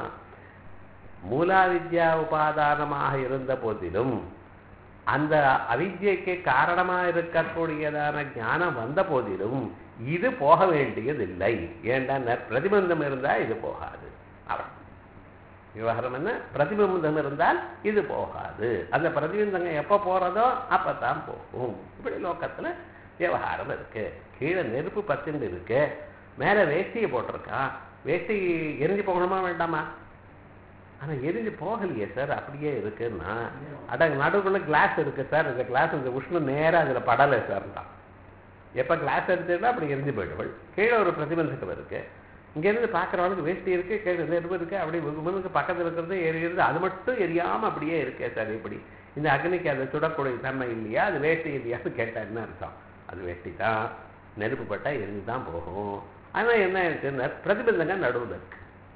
மூலாவித்யா உபாதானமாக இருந்த போதிலும் அந்த அவித்யைக்கு காரணமா இருக்கக்கூடியதான ஞானம் வந்த போதிலும் இது போக வேண்டியதில்லை ஏண்டா பிரதிபந்தம் இருந்தா இது போகாது அவன் விவகாரம் என்ன பிரதிபிம்பம் இருந்தால் இது போகாது அந்த பிரதிபிம்பங்க எப்ப போறதோ அப்பதான் போகும் இப்படி லோக்கத்துல விவகாரம் இருக்கு கீழே நெருப்பு பத்துண்டு இருக்கு மேல வேஷ்டியை போட்டிருக்கான் வேஷ்டி எரிஞ்சு போகணுமா வேண்டாமா ஆனா எரிஞ்சு போகலையே சார் அப்படியே இருக்குன்னா அட நடுவுக்குள்ள கிளாஸ் இருக்கு சார் இந்த கிளாஸ் இந்த உஷ்ணம் நேரா அதுல படலை சார் தான் எப்ப கிளாஸ் எடுத்துட்டா அப்படி எரிஞ்சு போயிடுவள் கீழே ஒரு பிரதிபந்தகம் இருக்கு இங்கேருந்து பார்க்குறவனுக்கு வேஷ்டி இருக்கு கீழே நெருப்பு இருக்கு அப்படி முன்னுக்கு பக்கத்தில் இருக்கிறது எரியுறது அது மட்டும் எரியாம அப்படியே இருக்கே சார் இப்படி இந்த அக்னிக்கு அதை சுடக்கூடிய தன்மை இல்லையா அது வேஷ்டி இல்லையான்னு கேட்டா என்ன அர்த்தம் அது வேஷ்டி தான் நெருப்பு பட்டா எரிஞ்சு தான் போகும் ஆனா என்ன இருக்குன்னா பிரதிபந்தங்க நடுவில் இருக்கு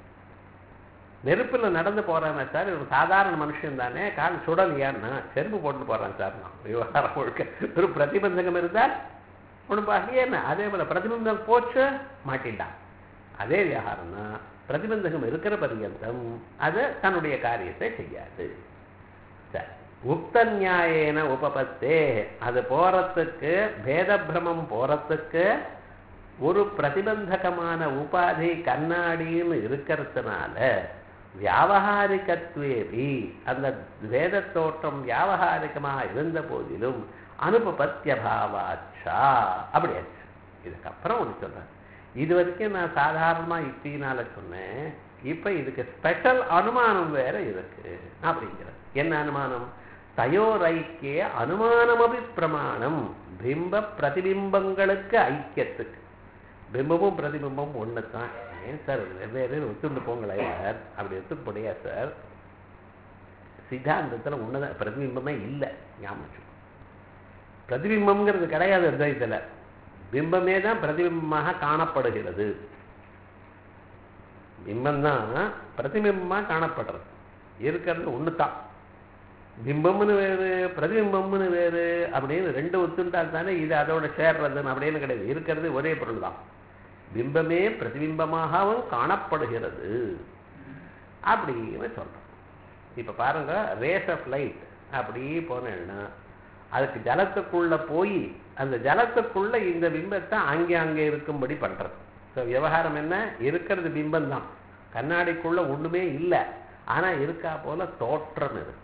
நெருப்புல நடந்து போறானே சார் இவன் சாதாரண மனுஷன் தானே கால் சுடலையான்னா செருப்பு போட்டு போறான் சார் நான் விவகாரம் முழுக்க ஒரு பிரதிபந்தகம் இருந்தால் ஒன்றும் பாக்கலையே என்ன அதே போல பிரதிபந்தகம் போச்சு மாட்டிட்டான் அதே விவகாரம் தான் பிரதிபந்தகம் இருக்கிற பரியந்தம் அது தன்னுடைய காரியத்தை செய்யாது சரி உக்த நியாயேன உபபத்தே அது போறதுக்கு பேத பிரமம் போறதுக்கு ஒரு பிரதிபந்தகமான உபாதி கண்ணாடின்னு இருக்கிறதுனால வியாபகாரிகத்வேபி அந்த வேத தோற்றம் வியாபகாரிகமாக இருந்த போதிலும் அனுபபத்தியபாவாச்சா அப்படியாச்சு இதுக்கப்புறம் ஒன்று சொல்றேன் இது வரைக்கும் நான் சாதாரணமா யுக்தியினால சொன்னேன் இப்ப இதுக்கு ஸ்பெஷல் அனுமானம் வேற இருக்கு அப்படிங்கிறது என்ன அனுமானம் தயோரைக்கிய அனுமானமபி பிரமாணம் பிம்ப பிரதிபிம்பங்களுக்கு ஐக்கியத்துக்கு பிம்பமும் பிரதிபிம்பமும் ஒன்று தான் ஏன் சார் வெவ்வேறு ஒத்துண்டு போங்களேன் சார் அப்படி ஒத்துக்க முடியாது சார் சித்தாந்தத்தில் உன்னதான் பிரதிபிம்பமே இல்லை ஞாபகம் வச்சுக்கோ. பிரதிபிம்பம்ங்கிறது கிடையாது அத்வைத்தில் பிம்பமே தான் பிரதிபிம்பமாக காணப்படுகிறது பிம்பம் தான் பிரதிபிம்பமாக காணப்படுறது இருக்கிறது ஒன்று தான் பிம்பம்னு வேறு பிரதிபிம்பம்னு வேறு அப்படின்னு ரெண்டு ஒத்துண்டால் தானே இது அதோட சேர்றதுன்னு அப்படின்னு கிடையாது இருக்கிறது ஒரே பொருள் தான் பிம்பமே பிரதிபிம்பமாகவும் காணப்படுகிறது அப்படின்னு சொல்றோம் இப்ப பாருங்க ரேஸ் ஆஃப் லைட் அப்படி போனேன்னா அதுக்கு ஜலத்துக்குள்ள போய் அந்த ஜலத்துக்குள்ள இந்த பிம்பத்தை அங்கே அங்கே இருக்கும்படி பண்றது ஸோ விவகாரம் என்ன இருக்கிறது பிம்பம் தான் கண்ணாடிக்குள்ள ஒண்ணுமே இல்லை ஆனா இருக்கா போல தோற்றம் இருக்கு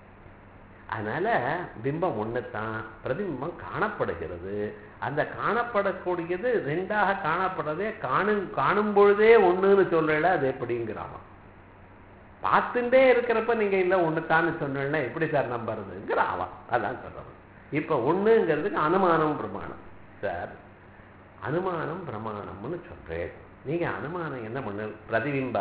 அதனால பிம்பம் ஒன்று தான் பிரதிபிம்பம் காணப்படுகிறது அந்த காணப்படக்கூடியது ரெண்டாக காணப்படுறதே காணும் காணும் பொழுதே ஒண்ணுன்னு சொல்றல அது எப்படிங்கிறாமா பார்த்துட்டே இருக்கிறப்ப நீங்க இல்லை ஒண்ணுத்தான்னு சொன்னா எப்படி சார் நம்புறதுங்கிற ஆவா அதான் சொல்றது இப்ப ஒண்ணுங்கிறதுக்கு அனுமானம் பிரமாணம் சார் அனுமானம் பிரமாணம்னு சொல்றேன் நீங்க அனுமானம் என்ன பண்ணு பிரதிபிம்பா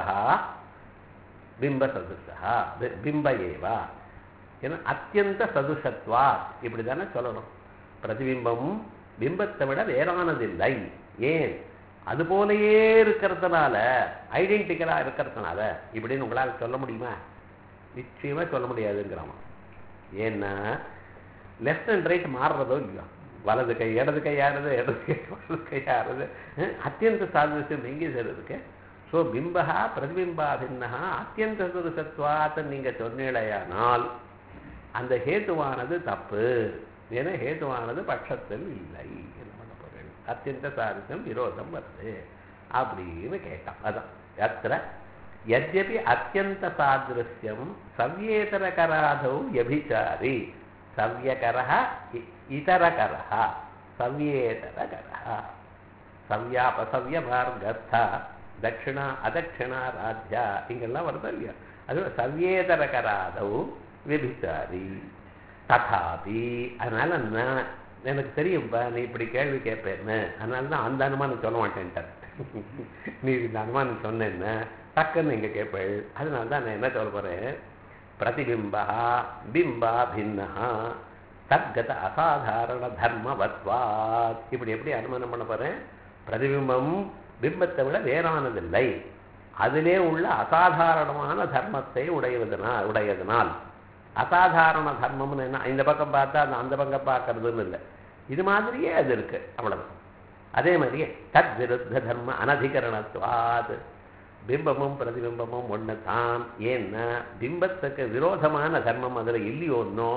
பிம்ப சதுசா பிம்ப ஏவா ஏன்னா அத்தியந்த சதுசத்வா இப்படி தானே சொல்லணும் பிரதிபிம்பம் பிம்பத்தை விட வேறானதில்லை ஏன் அது போலயே இருக்கிறதுனால ஐடென்டிக்கலா இருக்கிறதுனால இப்படின்னு உங்களால் சொல்ல முடியுமா நிச்சயமா சொல்ல முடியாதுங்கிறான் ஏன்னா லெஃப்ட் அண்ட் ரைட் மாறுறதோ இல்லையோ வலது கை இடது கை யாருது இடது கை வலது கை யாருது அஹ், அத்தியந்த சாதுரியம் எங்கே சார் இருக்கு ஸோ பிம்பா பிரதிபிம்பா பின்னஹா அத்தியந்த சதுசத்வாத் நீங்க சொன்னீழையானால் அந்த ஹேத்துவானது தப்பு ஏன்னா ஹேத்துவானது பட்சத்தில் இல்லை என்ன பண்ண போறேன் அத்தியந்த சாதித்தம் விரோதம் வருது அப்படின்னு கேட்டான் அதான் அத்திர யத்யபி அத்தியந்த சாதிருஷ்யம் சவ்யேதரகராதௌ யபிச்சாரி சவ்யகரः இ- இதரகரः சவ்யேதரகரः சவ்யாபசவ்ய மார்கர்த்த தட்சிணா அதட்சிணா ராஜ்யா இங்கெல்லாம் வருதா இல்லையா அது சவ்யேதரகராதௌ விபிச்சாரி ததாபி அதனால நான் எனக்கு தெரியும்பா நீ இப்படி கேள்வி கேட்பேன்னு அதனால தான் அந்த அனுமானம் சொல்ல மாட்டேன்ட்டார் நீ இந்த அனுமானம் சொன்னேன்னு டக்குன்னு இங்க கேட்பேள் அதனால தான் நான் என்ன சொல்ல போறேன் பிரதிபிம்பா பிம்பா பின்னா தத்கத அசாதாரண தர்மவத்வாத் இப்படி எப்படி அனுமானம் பண்ண போறேன் பிரதிபிம்பம் பிம்பத்தை விட வேறானதில்லை அதிலே உள்ள அசாதாரணமான தர்மத்தை உடையவதனால் உடையதனால் அசாதாரண தர்மம்னு என்ன இந்த பக்கம் பார்த்தா அந்த அந்த பக்கம் பார்க்கறதுன்னு இல்லை இது மாதிரியே அது இருக்கு அவ்வளவு அதே மாதிரியே தத் விருத்த தர்ம அனதிகரணத்துவாத் பிம்பமும் பிரதிபிம்பமும் ஒன்று தான் ஏன்னா பிம்பத்துக்கு விரோதமான தர்மம் அதில் இல்லையோன்னோ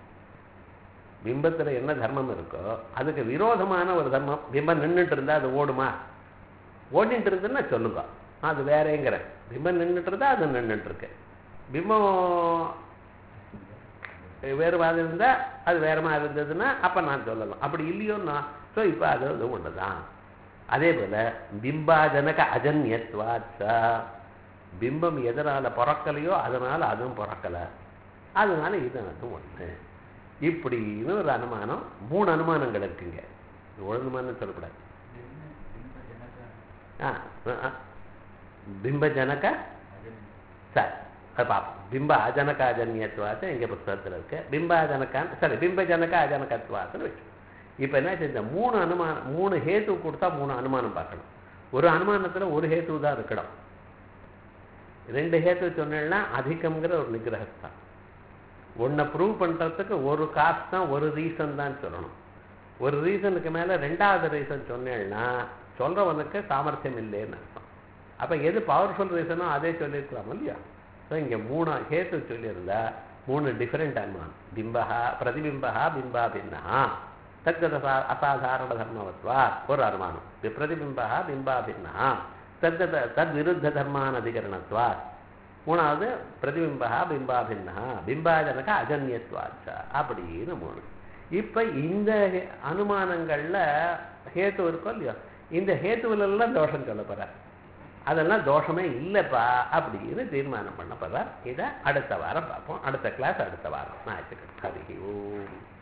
பிம்பத்துல என்ன தர்மம் இருக்கோ அதுக்கு விரோதமான ஒரு தர்மம் பிம்பம் நின்றுட்டு இருந்தா அது ஓடுமா ஓடிட்டு இருந்துன்னா சொல்லுங்க அது வேறேங்கிறேன் பிம்பம் நின்றுட்டு இருந்தா அது நின்றுட்டு இருக்கு பிம்பம் வேறு மாதிரி இருந்தா அது வேற மாதிரி இருந்ததுன்னா அப்ப நான் சொல்லலாம் அப்படி இல்லையோன்னா ஸோ இப்போ அது அது ஒண்ணுதான் அதே போல பிம்பாஜனக அஜன்யத்வாச்சா பிம்பம் எதனால பிறக்கலையோ அதனால அதுவும் பிறக்கல அதனால இது அதுவும் ஒண்ணு இப்படின்னு ஒரு அனுமானம் மூணு அனுமானங்கள் இருக்குங்க ஒழுங்குமான்னு சொல்லக்கூடாது ஆ ஆ. பிம்பஜனக சரி அது பார்ப்போம் பிம்ப அஜனக அஜன்யத்வாத்து எங்க புஸ்தகத்தில் இருக்கு பிம்ப அஜனகான் சரி பிம்பஜனக அஜனகத்வாத்துன்னு வச்சு இப்போ என்ன இந்த மூணு அனுமானம் மூணு ஹேத்து கொடுத்தா மூணு அனுமானம் பார்க்கணும் ஒரு அனுமானத்துல ஒரு ஹேத்து தான் இருக்கணும் ரெண்டு ஹேத்து சொன்னேன்னா அதிகம்ங்கிற ஒரு நிகிரகத்தான் ஒன்றை ப்ரூவ் பண்றதுக்கு ஒரு காசு தான் ஒரு ரீசன் தான் சொல்லணும் ஒரு ரீசனுக்கு மேல ரெண்டாவது ரீசன் சொன்னேன்னா சொல்றவனுக்கு சாமர்த்தியம் இல்லைன்னு அர்த்தம் அப்ப எது பவர்ஃபுல் ரீசனோ அதே சொல்லியிருக்கலாம் இல்லையா ஸோ இங்க மூணு ஹேத்து சொல்லியிருந்தா மூணு டிஃபரெண்ட் அனுமானம் பிம்பஹா பிரதிபிம்பஹா பிம்பா பின்னா தத்கத சா- அசாதாரண தர்மவத்வா ஒரு அனுமானம் வி- பிரதிபிம்பஹா பிம்பா பின்னா தத்கத தத் விருத்த தர்மானதிகரணத்வா மூணாவது பிரதிபிம்பா பிம்பா பின்னா பிம்பாஜனக அஜன்யத்வாச்ச அப்படின்னு மூணு இப்ப இந்த ஹே- அனுமானங்கள்ல ஹேத்து இருக்கோ இல்லையோ இந்த ஹேத்துவில எல்லாம் தோஷம் சொல்ல போறார் அதெல்லாம் தோஷமே இல்லைப்பா அப்படின்னு தீர்மானம் பண்ண போறார் இதை அடுத்த வாரம் பார்ப்போம் அடுத்த கிளாஸ் அடுத்த வாரம் ஞாயிற்றுக்கிழமை ஹரி ஓம்